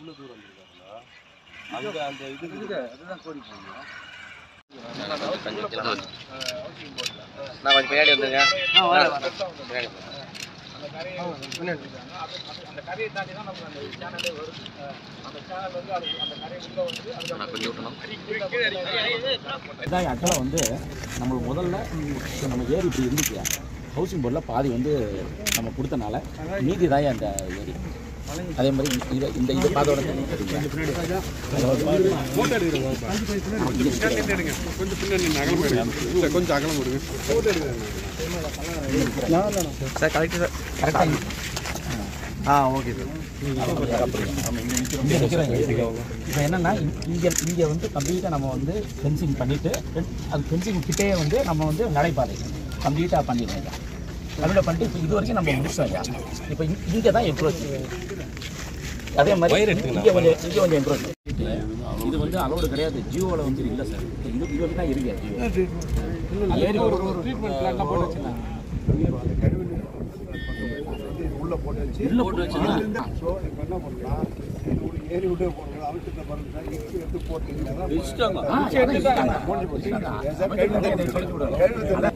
இவ்வளோ தூரம் வந்துருக்காங்களா அங்கே அந்த இது அதுதான் கோரி போகணும் நான் கொஞ்சம் பின்னாடி வந்துருங்க பின்னாடி நான் கொஞ்சம் விட்டணும் இதான் ஆக்சுவலாக வந்து நம்ம முதல்ல இப்போ நம்ம ஏரி இப்படி இருந்துச்சு ஹவுசிங் போர்டில் பாதி வந்து நம்ம கொடுத்தனால மீதி தான் அந்த ஏரி அதே மாதிரி இதை இந்த இது பாதோட தண்ணி தெரியுங்க. கொஞ்சம் பின்னாடி அகலம் இல்லை கொஞ்சம் அகலம் விடுங்க சார் கலெக்டர் சார் கரெக்டாக ஆ ஓகே சார் இங்கே நிற்கிறாங்க இப்போ என்னன்னா இங்கே இங்கே வந்து கம்ப்ளீட்டாக நம்ம வந்து ஃபென்சிங் பண்ணிவிட்டு அது ஃபென்சிங் கிட்டேயே வந்து நம்ம வந்து நடைபாதை கம்ப்ளீட்டாக பண்ணிடுறோம் கம்ப்ளீட்டாக பண்ணிட்டு இப்போ இது வரைக்கும் நம்ம முடிச்சோம் ஐயா இப்போ இங்கே தான் என்க்ரோச் அதே மாதிரி இங்கே கொஞ்சம் இங்கே கொஞ்சம் என்க்ரோச் இது வந்து அலோடு கிடையாது ஜியோவில் வந்து இல்லை சார் இது இது வரைக்கும் தான் இருக்கு ஜியோ ஏரி ஒரு ஒரு ட்ரீட்மெண்ட் பிளான்லாம் போட்டு வச்சுருந்தாங்க உள்ள போட்டு வச்சு உள்ள போட்டு வச்சுருந்தாங்க ஸோ இப்போ என்ன பண்ணலாம் ஒரு ஏரி விட்டு போடுறது அவிச்சிட்ட பாருங்க இங்கே எடுத்து போட்டீங்கன்னா வச்சுட்டாங்க ஆ, எடுத்துட்டாங்க. முடிஞ்சு போச்சு எனக்கு சொல்லி கொடுங்க.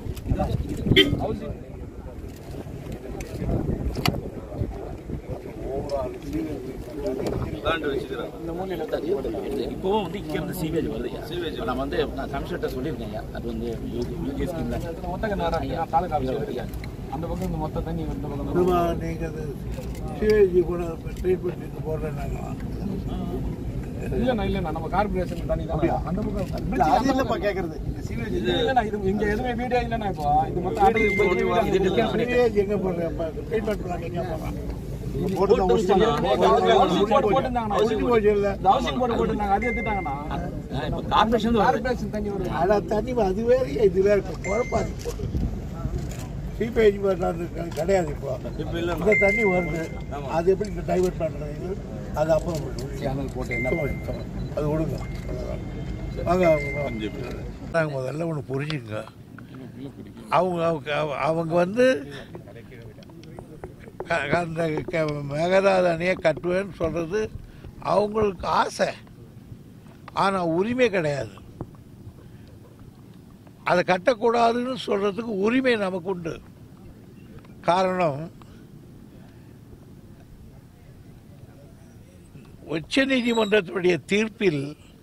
லேண்ட் வச்சுக்கிறாங்க இப்போவும் வந்து இங்கே இருந்து சீவேஜ் வருது சீவேஜ் நம்ம வந்து நான் கமிஷனர்கிட்ட சொல்லியிருக்கேன் ஐயா. அது வந்து யூஜி ஸ்கீம்ல மொத்த தாலுகா ஆஃபீஸில் வருது அந்த பக்கம் இந்த மொத்த தண்ணி இந்த பக்கம் நம்ம நீங்கள் அது சிவேஜி கூட ட்ரீட்மெண்ட் நீங்கள் போடுறேன்னாங்களா இல்லைண்ணா இல்லைண்ணா நம்ம கார்பரேஷன் தண்ணி தான் அந்த பக்கம் இல்லை அது இல்லைப்பா கேட்குறது இந்த சிவேஜ் இல்லைண்ணா இது இங்க எதுவுமே வீடியோ இல்லைண்ணா இப்போ இது மொத்தம் ஆட்டோமேட்டிக் சிவேஜ் எங்கே போடுறேன் ட்ரீட்மெண்ட் பிளான் எங்கே போடுறான் போட்டு தான் ஹவுசிங் போர்டு போட்டுருந்தாங்கண்ணா முடிஞ்சு போச்சு இல்லை இந்த ஹவுசிங் போர்டு போட்டுருந்தாங்க அது எடுத்துட்டாங்கண்ணா இப்போ கார்பரேஷன் வருது கார்பரேஷன் தண்ணி வருது அதான் தண்ணி அது வேற இது வேற குழப்பாது போட்டு சிபேஜ் கிடையாது இப்போ இப்போ இல்லை இந்த தண்ணி வருது அது எப்படி டைவர்ட் பண்ணுறது இது அது அப்புறம் சேனல் போட்டு என்ன அது விடுங்க வாங்க நாங்கள் முதல்ல ஒன்று புரிஞ்சுங்க அவங்க அவங்க- அவங்க வந்து க- க- அந்த க- மேகதாது அணையை கட்டுவேன்னு சொல்கிறது அவங்களுக்கு ஆசை ஆனால் உரிமை கிடையாது அதை கட்டக்கூடாதுன்னு சொல்கிறதுக்கு உரிமை நமக்கு உண்டு காரணம் உச்ச நீதிமன்றத்துடைய தீர்ப்பில்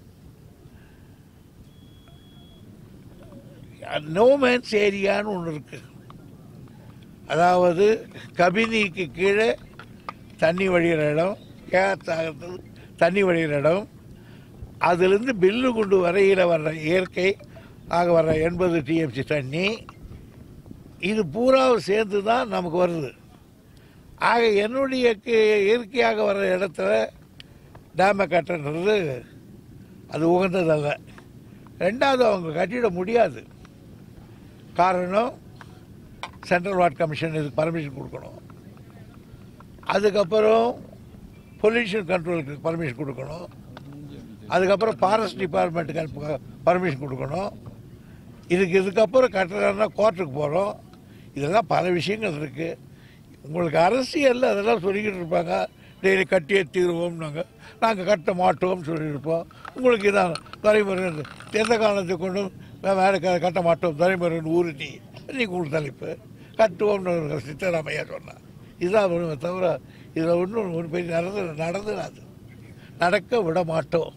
நோமேன்ஸ் ஏரியான்னு ஒன்று இருக்கு அதாவது கபினிக்கு கீழே தண்ணி வழிகிற இடம் கேத்தாகத்தில் தண்ணி வழிகிற இடம் அதிலிருந்து பில்லு குண்டு வரையில் வர்ற இயற்கை ஆக வர்ற எண்பது டிஎம்சி தண்ணி இது பூராவும் சேர்ந்து தான் நமக்கு வருது ஆக என்னுடைய கி- இயற்கையாக வர்ற இடத்துல டேமை கட்டுறது அது உகந்ததல்ல ரெண்டாவது அவங்க கட்டிட முடியாது காரணம் சென்ட்ரல் வாட் கமிஷன் இதுக்கு பர்மிஷன் கொடுக்கணும் அதுக்கப்புறம் பொல்யூஷன் கண்ட்ரோலுக்கு பர்மிஷன் கொடுக்கணும் அதுக்கப்புறம் ஃபாரஸ்ட் டிபார்ட்மெண்ட்டுக்கு பர்மிஷன் கொடுக்கணும் இதுக்கு இதுக்கப்புறம் கட்டுறதுனா கோர்ட்டுக்கு போகிறோம் இதெல்லாம் பல விஷயங்கள் இருக்குது உங்களுக்கு அரசியலில் அதெல்லாம் சொல்லிக்கிட்டு இருப்பாங்க டெய்லி கட்டியே தீருவோம்னாங்க நாங்கள் கட்ட மாட்டோம்னு சொல்லியிருப்போம் உங்களுக்கு இதான் தலைமுறை எந்த காலத்தை கொண்டும் வேறு கட்ட மாட்டோம் தலைமுறைன்னு ஊருட்டி நீ உங்களுக்கு தலைப்பு கட்டுவோம்னு ஒரு சித்தராமையா சொன்னான் இதுதான் ஒன்று தவிர இதில் ஒன்றும் ஒரு பெரிய நடந்து நடந்துடாது நடக்க விட மாட்டோம்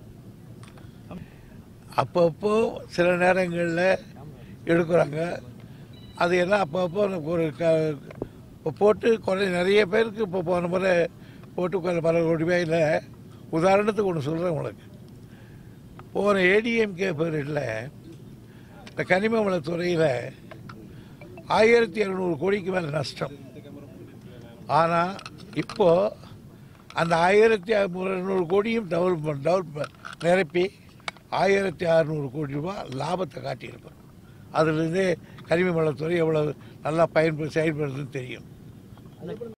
அப்பப்போ சில நேரங்களில் எடுக்கிறாங்க அது எல்லாம் அப்பப்போ ஒரு க இப்போ போட்டு குறை நிறைய பேருக்கு இப்போ போன முறை போட்டு கொ- பல கோடி ரூபாயில் உதாரணத்துக்கு ஒன்று சொல்கிறேன் உங்களுக்கு போன ஏடிஎம்கே பீரியடில் இந்த கனிம வளத்துறையில் ஆயிரத்தி இரநூறு கோடிக்கு மேலே நஷ்டம் ஆனால் இப்போது அந்த ஆயிரத்தி இரநூறு கோடியும் டெவலப் டெவலப் நிரப்பி ஆயிரத்தி அறநூறு கோடி ரூபாய் லாபத்தை காட்டியிருப்போம் அதுலேருந்தே கனிம வளத்துறை எவ்வளோ நல்லா பயன்படு செயல்படுறதுன்னு தெரியும்